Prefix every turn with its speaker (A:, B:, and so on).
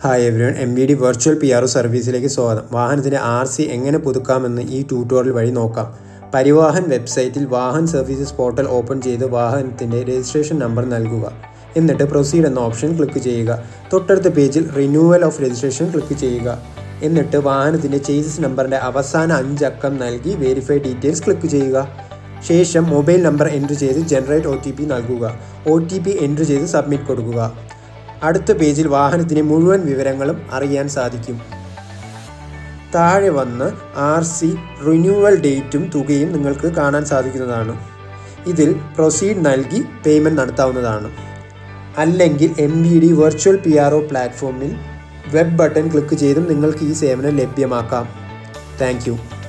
A: hi everyone M V D virtual P R O സർവീസിലേക്ക് സ്വാഗതം വാഹനത്തിൻ്റെ ആർ സി എങ്ങനെ പുതുക്കാമെന്ന് ഈ ട്യൂട്ടോറിയൽ വഴി നോക്കാം പരിവാഹൻ വെബ്സൈറ്റിൽ വാഹൻ സർവീസസ് പോർട്ടൽ ഓപ്പൺ ചെയ്ത് വാഹനത്തിൻ്റെ രജിസ്ട്രേഷൻ നമ്പർ നൽകുക എന്നിട്ട് പ്രൊസീഡ് എന്ന ഓപ്ഷൻ ക്ലിക്ക് ചെയ്യുക തൊട്ടടുത്ത പേജിൽ റിന്യൂവൽ ഓഫ് രജിസ്ട്രേഷൻ ക്ലിക്ക് ചെയ്യുക എന്നിട്ട് വാഹനത്തിൻ്റെ ചേസസ് നമ്പറിൻ്റെ അവസാന അഞ്ചക്കം നൽകി വെരിഫൈ ഡീറ്റെയിൽസ് ക്ലിക്ക് ചെയ്യുക ശേഷം മൊബൈൽ നമ്പർ എൻറ്റർ ചെയ്ത് ജനറേറ്റ് ഒ ടി പി നൽകുക ഒ ടി പി എൻറ്റർ ചെയ്ത് സബ്മിറ്റ് കൊടുക്കുക അടുത്ത പേജിൽ വാഹനത്തിൻ്റെ മുഴുവൻ വിവരങ്ങളും അറിയാൻ സാധിക്കും താഴെ വന്ന് ആർ സി റിന്യൂവൽ ഡേറ്റും തുകയും നിങ്ങൾക്ക് കാണാൻ സാധിക്കുന്നതാണ് ഇതിൽ പ്രൊസീഡ് നൽകി പേയ്മെൻറ്റ് നടത്താവുന്നതാണ് അല്ലെങ്കിൽ M B D virtual P R O പ്ലാറ്റ്ഫോമിൽ വെബ് ബട്ടൺ ക്ലിക്ക് ചെയ്തും നിങ്ങൾക്ക് ഈ സേവനം ലഭ്യമാക്കാം താങ്ക്